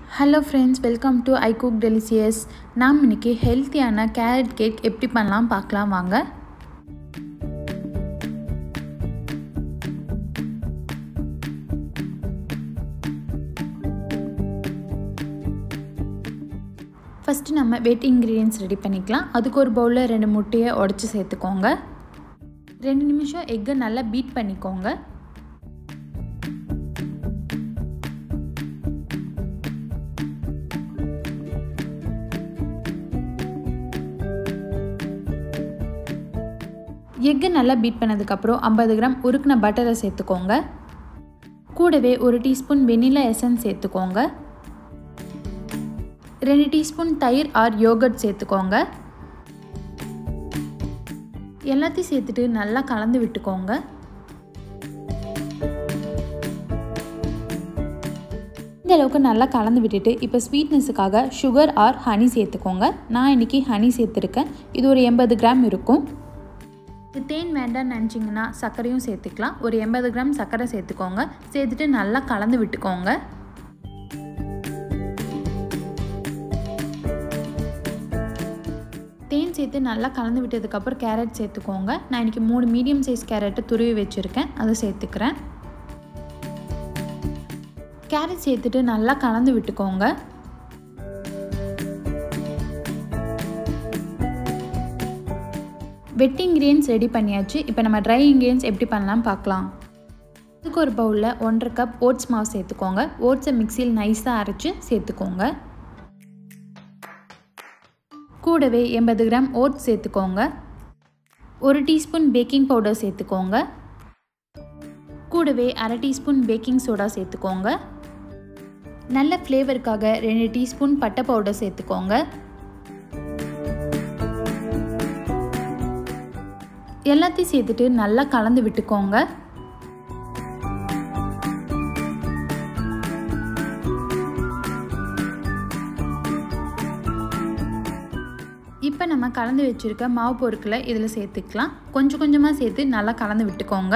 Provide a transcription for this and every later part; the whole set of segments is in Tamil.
hello friends welcome to I cook delicious நாம் இன்னைக்கு ஹெல்த்தியான கேரட் கேக் எப்படி பண்ணலாம் பார்க்கலாம் வாங்க ஃபஸ்ட்டு நம்ம வெட் இன்க்ரீடியன்ஸ் ரெடி பண்ணிக்கலாம் அதுக்கு ஒரு பவுலில் ரெண்டு முட்டையை உடச்சி சேர்த்துக்கோங்க ரெண்டு நிமிஷம் எக்கை நல்லா பீட் பண்ணிக்கோங்க எக்கு நல்லா பீட் பண்ணதுக்கப்புறம் ஐம்பது கிராம் உருக்கின பட்டரை சேர்த்துக்கோங்க கூடவே ஒரு டீஸ்பூன் வெனிலா எசன்ஸ் சேர்த்துக்கோங்க ரெண்டு டீஸ்பூன் தயிர் ஆர் யோகர்ட் சேர்த்துக்கோங்க எல்லாத்தையும் சேர்த்துட்டு நல்லா கலந்து விட்டுக்கோங்க இந்த அளவுக்கு நல்லா கலந்து விட்டுட்டு இப்போ ஸ்வீட்னஸுக்காக சுகர் ஆர் ஹனி சேர்த்துக்கோங்க நான் இன்றைக்கி ஹனி சேர்த்துருக்கேன் இது ஒரு எண்பது கிராம் இருக்கும் தேன் வேண்டாம்னு நினச்சிங்கன்னா சர்க்கரையும் சேர்த்துக்கலாம் ஒரு எண்பது கிராம் சர்க்கரை சேர்த்துக்கோங்க சேர்த்துட்டு நல்லா கலந்து விட்டுக்கோங்க தேன் சேர்த்து நல்லா கலந்து விட்டதுக்கப்புறம் கேரட் சேர்த்துக்கோங்க நான் இன்றைக்கி மூணு மீடியம் சைஸ் கேரட்டை துருவி வச்சுருக்கேன் அதை சேர்த்துக்கிறேன் கேரட் சேர்த்துட்டு நல்லா கலந்து விட்டுக்கோங்க வெட் இன்க்ரீடியன்ஸ் ரெடி பண்ணியாச்சு இப்போ நம்ம ட்ரை இன்க்ரீடியன்ஸ் எப்படி பண்ணலாம் பார்க்கலாம் இதுக்கு ஒரு பவுலில் ஒன்றரை கப் ஓட்ஸ் மாவு சேர்த்துக்கோங்க ஓட்ஸை மிக்சியில் நைஸாக அரைச்சி சேர்த்துக்கோங்க கூடவே எண்பது கிராம் ஓட்ஸ் சேர்த்துக்கோங்க ஒரு டீஸ்பூன் பேக்கிங் பவுடர் சேர்த்துக்கோங்க கூடவே அரை டீஸ்பூன் பேக்கிங் சோடா சேர்த்துக்கோங்க நல்ல ஃப்ளேவருக்காக ரெண்டு டீஸ்பூன் பட்டை பவுடர் சேர்த்துக்கோங்க எல்லாத்தையும் சேர்த்துட்டு நல்லா கலந்து விட்டுக்கோங்க இப்போ நம்ம கலந்து வச்சுருக்க மாவு பொருட்களை இதில் சேர்த்துக்கலாம் கொஞ்சம் கொஞ்சமாக சேர்த்து நல்லா கலந்து விட்டுக்கோங்க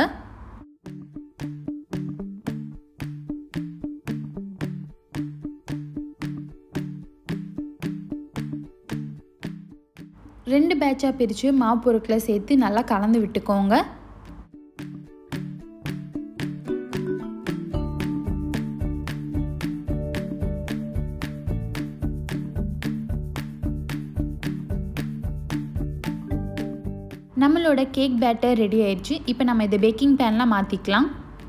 ரெண்டு பேட்சாக பிரித்து மாவு பொருட்களை சேர்த்து நல்லா கலந்து விட்டுக்கோங்க நம்மளோட கேக் பேட்டர் ரெடி ஆயிடுச்சு இப்போ நம்ம இதை பேக்கிங் பேனில் மாற்றிக்கலாம்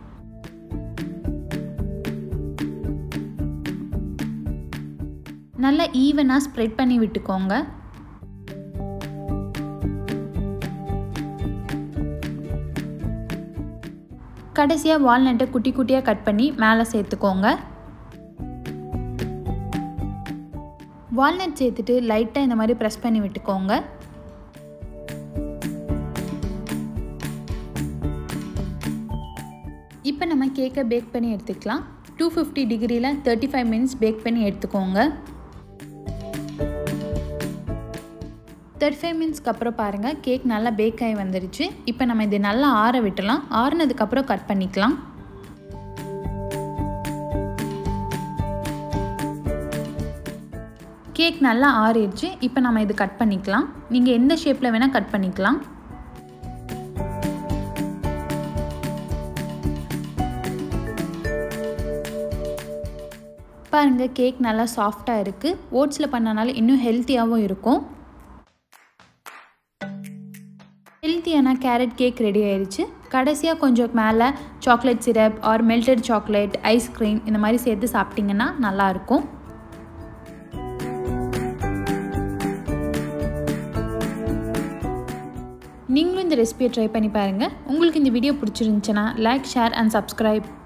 நல்லா ஈவனாக ஸ்ப்ரெட் பண்ணி விட்டுக்கோங்க கடைசியாக வால்நட்டை குட்டி குட்டியாக கட் பண்ணி மேலே சேர்த்துக்கோங்க வால்நட் சேர்த்துட்டு லைட்டாக இந்த மாதிரி ப்ரெஸ் பண்ணி விட்டுக்கோங்க இப்போ நம்ம கேக்கை பேக் பண்ணி எடுத்துக்கலாம் டூ ஃபிஃப்டி டிகிரியில் தேர்ட்டி ஃபைவ் மினிட்ஸ் பேக் பண்ணி எடுத்துக்கோங்க தேர்ட்டி ஃபைவ் மினிட்ஸ்க்கு அப்புறம் பாருங்கள் கேக் நல்லா பேக் ஆகி வந்துருச்சு இப்போ நம்ம இதை நல்லா ஆற விட்டலாம் ஆறுனதுக்கப்புறம் கட் பண்ணிக்கலாம் கேக் நல்லா ஆறிடுச்சு இப்போ நம்ம இது கட் பண்ணிக்கலாம் நீங்கள் எந்த ஷேப்பில் வேணால் கட் பண்ணிக்கலாம் பாருங்கள் கேக் நல்லா சாஃப்டாக இருக்குது ஓட்ஸில் பண்ணனால இன்னும் ஹெல்த்தியாகவும் இருக்கும் ஹெல்த்தியான கேரட் கேக் ரெடி ஆயிடுச்சு கடைசியாக கொஞ்சம் மேலே chocolate syrup or melted chocolate ice cream இந்த மாதிரி சேர்த்து சாப்பிட்டிங்கன்னா நல்லாயிருக்கும் நீங்களும் இந்த ரெசிபியை ட்ரை பண்ணி பாருங்கள் உங்களுக்கு இந்த வீடியோ பிடிச்சிருந்துச்சுன்னா லைக் ஷேர் அண்ட் சப்ஸ்கிரைப்